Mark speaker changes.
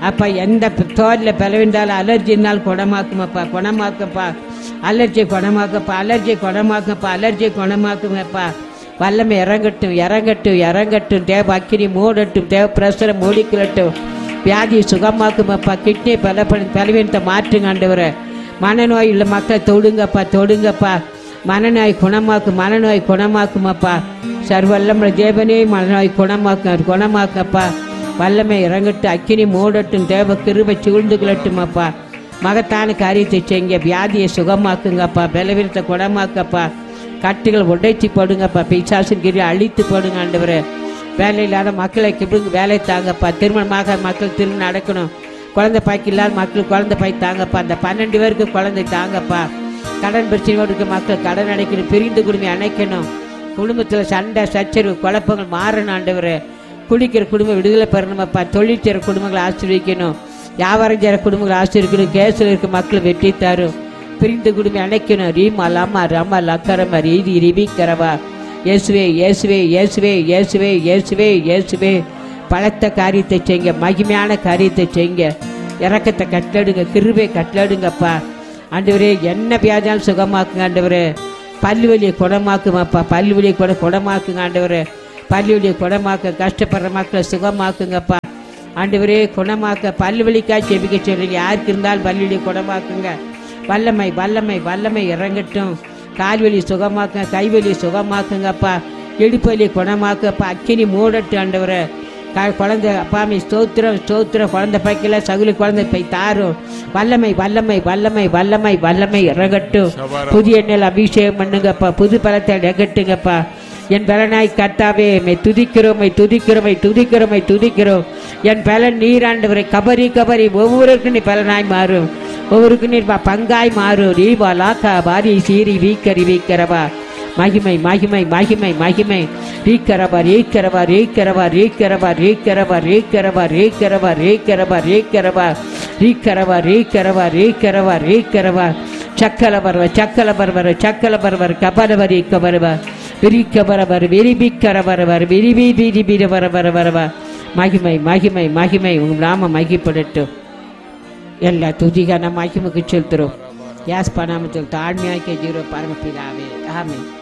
Speaker 1: அப்பா எந்த தோலில் பிளவிந்தாலும் அலர்ஜினால் குணமாக்குமப்பா குணமாக்கப்பா அலர்ஜி குணமாக்கப்பா அலர்ஜி குணமாக்கப்பா அலர்ஜி குணமாக்குமப்பா வல்லமை இறங்கட்டும் இறங்கட்டும் இறங்கட்டும் தேவ அக்கினி மூடட்டும் தேவ பிரசரம் மூடிக்கலட்டும் வியாதியை சுகமாக்குமப்பா கிட்னி பலப்படி பலவீனத்தை மாற்றுங்க ஆண்டவரை மனநோய் உள்ள மக்களை தொடுங்கப்பா தொடுங்கப்பா மனநோய் குணமாக்கு மனநோய் குணமாக்குமப்பா சர்வல்லமுள்ள தேவனே மனநோய் குணமாக்க குணமாக்கப்பா வல்லமை இறங்கட்டும் அக்கினி மூடட்டும் தேவ கிருபை சூழ்ந்து கொள்ளட்டுமப்பா மகத்தான காரியத்தை செய்யுங்க வியாதியை சுகமாக்குங்கப்பா பலவீனத்தை குணமாக்கப்பா கட்டுகள் உடைச்சி போடுங்கப்பா பிசாசின் கிரி அழித்து போடுங்க ஆண்டவரே வேலை இல்லாத மக்களை கிடுங்க வேலை தாங்கப்பா திருமணமாக மக்கள் திருமணம் நடக்கணும் குழந்தை பாய்க்கு இல்லாத மக்கள் குழந்தை பாய் தாங்கப்பா அந்த பன்னெண்டு பேருக்கு குழந்தை தாங்கப்பா கடன் பிரச்சனையோடு இருக்க மக்கள் கடன் அடைக்கணும் பிரிந்து குடும்பி அணைக்கணும் குடும்பத்தில் சண்டை சச்சரவு குழப்பங்கள் மாறணும் ஆண்டவரே குடிக்கிற குடும்பம் விடுதலை பெறணுமப்பா தொழில் செய்கிற குடும்பங்களை ஆசீர்வதிக்கணும் வியாபாரம் செய்கிற குடும்பங்களை ஆசீர்வதிக்கணும் கேஸில் இருக்க மக்கள் வெற்றி தரும் பிரிந்து குடும்பி அணைக்கணும் ரீமா லம்மா ரம்மா லக்கரமா ரீதி ரிபிக்கிறவா இயேசுவே இயேசுவே இயேசுவே இயேசுவே இயேசுவே இயேசுவே பலத்த காரியத்தை செய்யுங்க மகிமையான காரியத்தை செய்யுங்க இறக்கத்தை கட்டடுங்க கிருபை கட்டடுங்கப்பா ஆண்டவரே என்ன வியாதியாலும் சுகமாக்குங்க ஆண்டவரே பல்லு வலியை குணமாக்குமாப்பா பல்லு வலியை கூட குணமாக்குங்க ஆண்டவரே பல்லு வலியை குணமாக்க கஷ்டப்படுற மக்களை சுகமாக்குங்கப்பா ஆண்டவரே குணமாக்க பல்லு வலிக்காய் செபிக்க சொல்றீங்க யாருக்கு இருந்தாலும் பல்லு வலியை குணமாக்குங்க வல்லமை வல்லமை வல்லமை இறங்கட்டும் கால்வலி சுகமாக்க கைவலி சுகமாக்குங்கப்பா இடுப்பலி குணமாக்கப்பா அக்கினி மூடட்டு ஆண்டவரை க குழந்தை அப்பாமி ஸ்தோத்திரம் ஸ்தோத்திரம் குழந்தை பைக்கல சகுலி குழந்தை பை தாரும் வல்லமை வல்லமை வல்லமை வல்லமை வல்லமை இறங்கட்டும் புதிய எண்ணெயில் அபிஷேகம் பண்ணுங்கப்பா புது பலத்தை இறங்கட்டுங்கப்பா என் பலனாய் கர்த்தாவே மை துதிக்கிறோம் மை துதிக்கிறோம் மை துதிக்கிறோம் மை துதிக்கிறோம் என் பலன் நீராண்டவரை கபரி கபரி ஒவ்வொருக்கும் நீ பலனாய் மாறும் ஒவ்வொருக்கும் நீர் ப- பங்காய் மாறும் ரீவா லாக்கா பாரி சீரி வீக்கரி வீக்கரவா மகிமை மகிமை மகிமை மகிமை ரீக்கரவா ரீக்கரவா ரீக்கரவா ரீக்கரவா ரீக்கரவா ரீக்கரவா ரீக்கரவா ரீக்கரவா ரீக்கரவா ரீக்கரவா ரீக்கரவா ரீக்கரவா ரீக்கரவா சக்கல பரவ சக்கல பரவர சக்கல பரவர் கபரவரி கபரவ விரிக்க பரவர் விரிபிக்கர பரவர் விரிபி விரிபிர வர வர வரவா மகிமை மகிமை மகிமை உங்க நாம மகிப்படட்டும் எல்லா துதிகான மகிமுக்கு செலுத்துறோம் யாஸ் பண்ணாமல் தாழ்மையாக்கி ஜீரோ பரமபிதாவே ஆமென்